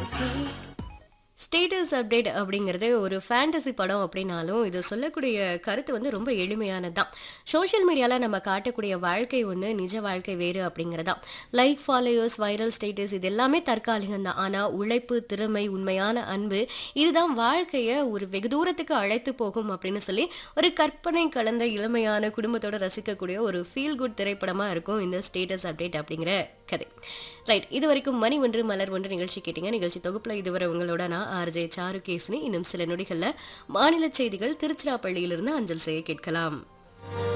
status update அப்படிங்கிறது ஒரு fantasy படம் அப்படின்னாலும் இது சொல்லக்கூடிய கருத்து வந்து ரொம்ப எளிமையானது தான் சோஷியல் மீடியாவில் நம்ம காட்டக்கூடிய வாழ்க்கை ஒன்று நிஜ வாழ்க்கை வேறு அப்படிங்கிறதா லைக் ஃபாலோயர்ஸ் வைரல் ஸ்டேட்டஸ் இது எல்லாமே தற்காலிகம் தான் ஆனால் உழைப்பு திறமை உண்மையான அன்பு இதுதான் வாழ்க்கையை ஒரு வெகு தூரத்துக்கு அழைத்து போகும் அப்படின்னு சொல்லி ஒரு கற்பனை கலந்த இளமையான குடும்பத்தோட ரசிக்கக்கூடிய ஒரு ஃபீல் குட் திரைப்படமாக இருக்கும் இந்த ஸ்டேட்டஸ் அப்டேட் அப்படிங்கிற கதை ரைட் இது வரைக்கும் மணி ஒன்று மலர் ஒன்று நிகழ்ச்சி கேட்டீங்க நிகழ்ச்சி தொகுப்புல இதுவரை உங்களோட நான் ஆர்ஜே சாரு கேஸ்னி இன்னும் சில நொடிகள்ல மாநில செய்திகள் திருச்சிராப்பள்ளியிலிருந்து அஞ்சல் செய்ய கேட்கலாம்